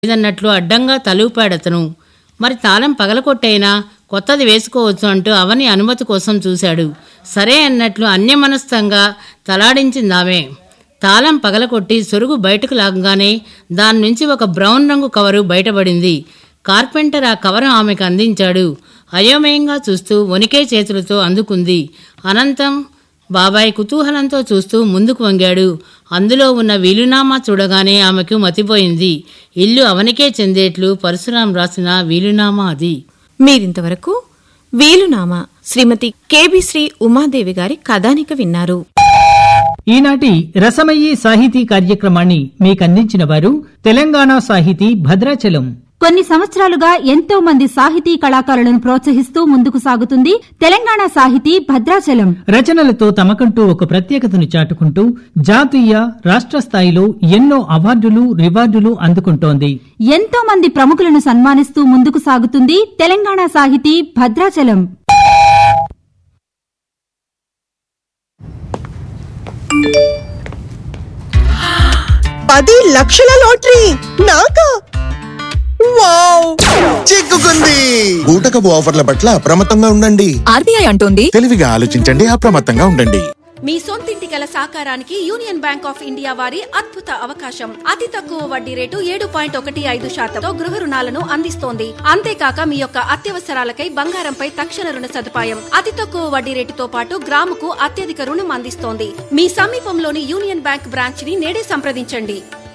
లేదన్నట్లు అడ్డంగా తలూపాడతను మరి తాళం పగలకొట్టైనా కొత్తది వేసుకోవచ్చు అంటూ అవని అనుమతి కోసం చూశాడు సరే అన్నట్లు అన్యమనస్కంగా తలాడించిందామె తాళం పగలకొట్టి సొరుగు బయటకు లాగగానే దాని నుంచి ఒక బ్రౌన్ రంగు కవరు బయటపడింది కార్పెంటర్ ఆ కవరు ఆమెకు అందించాడు అయోమయంగా చూస్తూ వణికే చేతులతో అందుకుంది అనంతం బాబాయ్ కుతూహలంతో చూస్తూ ముందుకు వంగాడు అందులో ఉన్న వీలునామా చూడగానే ఆమెకు మతిపోయింది ఇల్లు అవనికే చెందేట్లు పరశురాం రాసిన వీలునామా అది మీరింతవరకు వీలునామా శ్రీమతి కేబి శ్రీ ఉమాదేవి గారి కథానిక విన్నారు ఈనాటి రసమయీ సాహితీ కార్యక్రమాన్ని మీకందించిన వారు తెలంగాణ సాహితీ భద్రాచలం కొన్ని సంవత్సరాలుగా ఎంతో మంది సాహితీ కళాకారులను ప్రోత్సహిస్తూ ముందుకు సాగుతుంది తెలంగాణ సాహితీ భద్రాచలం రచనలతో తమకంటూ ఒక ప్రత్యేకతను చాటుకుంటూ జాతీయ రాష్ట్ర స్థాయిలో ఎన్నో అవార్డులు రివార్డులు అందుకుంటోంది ఎంతో మంది ప్రముఖులను సన్మానిస్తూ ముందుకు సాగుతుంది తెలంగాణ సాహితీ భద్రాచలం పది లక్షల లాటరీ నాకా వావ్ చిక్కుకుంది బూటకపు ఆఫర్ల పట్ల అప్రమత్తంగా ఉండండి ఆర్బీఐ అంటోంది తెలివిగా ఆలోచించండి అప్రమత్తంగా ఉండండి మీ సొంతింటి కల సాకారానికి యూనియన్ బ్యాంక్ ఆఫ్ ఇండియా వారి అద్భుత అవకాశం అతి తక్కువ వడ్డీ రేటు ఏడు పాయింట్ ఒకటి ఐదు శాతంతో గృహ రుణాలను అందిస్తోంది అంతేకాక మీ యొక్క అత్యవసరాలకై బంగారంపై తక్షణ రుణ సదుపాయం అతి తక్కువ వడ్డీ రేటుతో పాటు గ్రాముకు అత్యధిక రుణం అందిస్తోంది మీ సమీపంలోని యూనియన్ బ్యాంక్ బ్రాంచ్ ని నేడే సంప్రదించండి